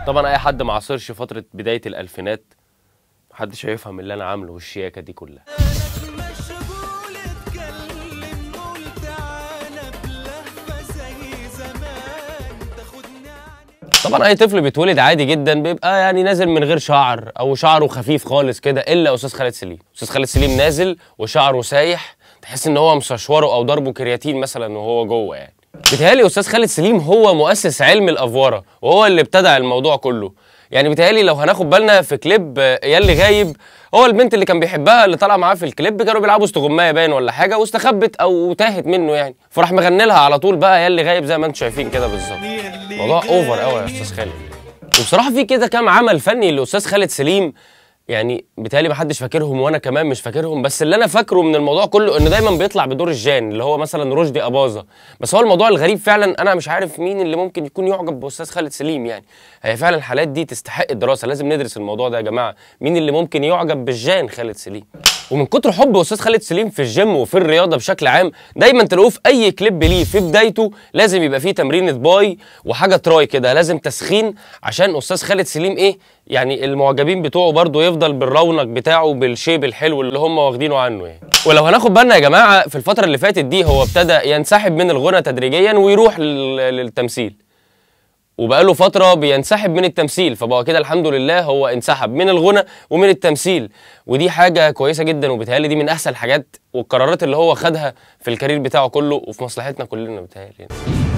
طبعا اي حد ما عاصرش فتره بدايه الالفينات محدش هيفهم اللي انا عامله والشياكه دي كلها مشغول اتكلم قول تعالى بلهفة زي زمان تاخدني عن طبعا اي طفل بيتولد عادي جدا بيبقى يعني نازل من غير شعر او شعره خفيف خالص كده الا استاذ خالد سليم استاذ خالد سليم نازل وشعره سايح تحس ان هو مششوره او ضربه كرياتين مثلا وهو جوه يعني بيتهيألي استاذ خالد سليم هو مؤسس علم الافوره وهو اللي ابتدع الموضوع كله يعني بيتهيألي لو هناخد بالنا في كليب آه، ياللي غايب هو البنت اللي كان بيحبها اللي طالعه معاه في الكليب كانوا بيلعبوا استغمايه باين ولا حاجه واستخبت او تاهت منه يعني فراح مغني لها على طول بقى ياللي غايب زي ما انتم شايفين كده بالظبط موضوع اوفر قوي يا استاذ خالد وبصراحه في كده كام عمل فني للاستاذ خالد سليم يعني بالتالي محدش فاكرهم وانا كمان مش فاكرهم بس اللي انا فاكره من الموضوع كله انه دايما بيطلع بدور الجان اللي هو مثلا رشدي اباظه بس هو الموضوع الغريب فعلا انا مش عارف مين اللي ممكن يكون يعجب باستاذ خالد سليم يعني هي فعلا الحالات دي تستحق الدراسه لازم ندرس الموضوع ده يا جماعه مين اللي ممكن يعجب بالجان خالد سليم ومن كتر حب استاذ خالد سليم في الجيم وفي الرياضه بشكل عام دايما تلاقوه في اي كليب ليه في بدايته لازم يبقى فيه تمرينه باي وحاجه تراي كده لازم تسخين عشان استاذ خالد سليم ايه يعني المعجبين بتوعه برضه يفضل بالرونق بتاعه بالشيب الحلو اللي هم واخدينه عنه يعني ولو هناخد بالنا يا جماعه في الفتره اللي فاتت دي هو ابتدى ينسحب من الغنى تدريجيا ويروح لل- للتمثيل وبقاله فترة بينسحب من التمثيل فبقى كده الحمد لله هو انسحب من الغنى ومن التمثيل ودي حاجة كويسة جدا وبتهيألي دي من أحسن الحاجات والقرارات اللي هو خدها في الكارير بتاعه كله وفي مصلحتنا كلنا بتهيألي يعني.